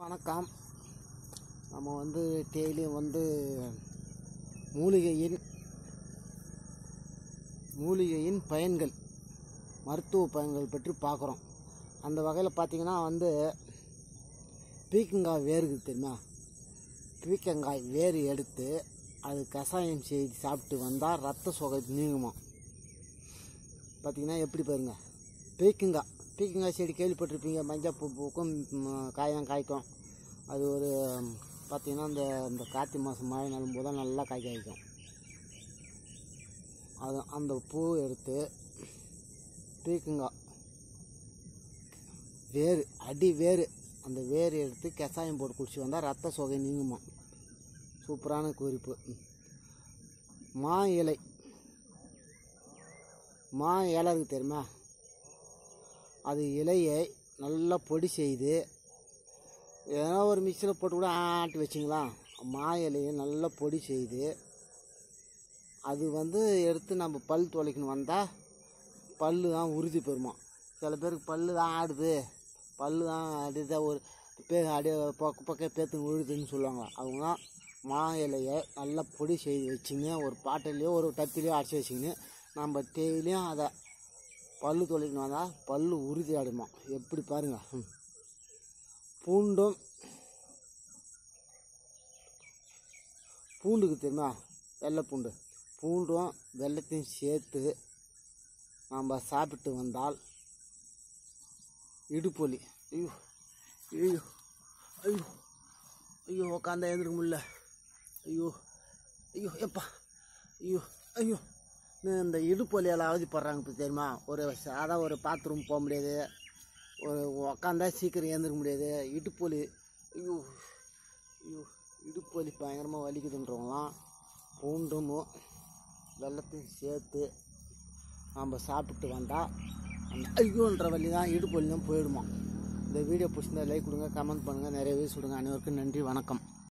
வணக்கம் நம்ம வந்து டெய்லியும் வந்து மூலிகையின் மூலிகையின் பயன்கள் மருத்துவ பயன்கள் பற்றி பார்க்குறோம் அந்த வகையில் பார்த்தீங்கன்னா வந்து பீக்கங்காய் வேருக்கு தெரியுமா பீக்கங்காய் வேர் எடுத்து அது கஷாயம் செய்து சாப்பிட்டு வந்தால் ரத்த சோகை நீங்குமா பார்த்தீங்கன்னா எப்படி பாருங்க பீக்கங்காய் பீக்கங்காய் செடி கேள்விப்பட்டிருப்பீங்க மஞ்சள் பூ பூக்கும் ம், காயம் காய்க்கும் அது ஒரு ம், பார்த்தீங்கன்னா இந்த இந்த கார்த்திகை மாதம் மழை நாளும் போது தான் நல்லா காய் காய்க்கும் அது அந்த பூ எடுத்து பீக்கங்காய் வேர் அடி வேர் அந்த வேர் எடுத்து கஷாயம் போட்டு குடிச்சு வந்தால் ரத்த சோகை நீங்குமா சூப்பரான குறிப்பு ம். மா இலை மா இலை இருக்கு தெரியுமா அது இலையை நல்லா பொடி செய்து ஏதோ ஒரு மிக்சியில் போட்டு கூட ஆட்டி வச்சிங்களா மா இலையை நல்லா பொடி செய்து அது வந்து எடுத்து நம்ம பல் துளைக்கணும் வந்தால் பல்லு தான் உறுதி பெறுமா சில பேருக்கு பல்லு தான் ஆடுது பல்லு தான் அடிதான் ஒரு பே அடி பக்க பக்கம் பேத்துன்னு விழுதுன்னு சொல்லுவாங்க அவங்க மா இலையை நல்லா பொடி செய்து வச்சுங்க ஒரு பாட்டிலையோ ஒரு டப்பிலையோ அரைச்சி வச்சுக்கின்னு நம்ம டெய்லியும் அதை பல்லு தொலைக்கணும் வந்தால் பல்லு உறுதி ஆடுமா எப்படி பாருங்க ம். பூண்டும் பூண்டுக்கு தெரியுமா வெள்ளை பூண்டு பூண்டும் வெள்ளத்தையும் சேர்த்து நம்ம சாப்பிட்டு வந்தால் இடுப்பொலி ஐயோ ஐயோ ஐயோ ஐயோ உக்காந்தா எழுந்திருக்க முடியல ஐயோ ஐயோ எப்பா ஐயோ ஐயோ இன்னும் இந்த இடுப்பு வலியால் அவதிப்படுறாங்க இப்போ தெரியுமா ஒரு சாதா ஒரு பாத்ரூம் போக முடியாது ஒரு உக்காந்தா சீக்கிரம் எழுந்திருக்க முடியாது இடுப்பு வலி ஐயோ ஐயோ இடுப்பு வலி பயங்கரமாக வலிக்குதுன்றவங்களாம் பூண்டும் வெள்ளத்தையும் சேர்த்து நம்ம சாப்பிட்டு வந்தால் அந்த ஐயோன்ற வலி தான் இடுப்பு வலி தான் போயிடுமா இந்த வீடியோ பிடிச்சிருந்தா லைக் கொடுங்க கமெண்ட் பண்ணுங்கள் நிறைய வியூஸ் கொடுங்க அனைவருக்கும் நன்றி வணக்கம்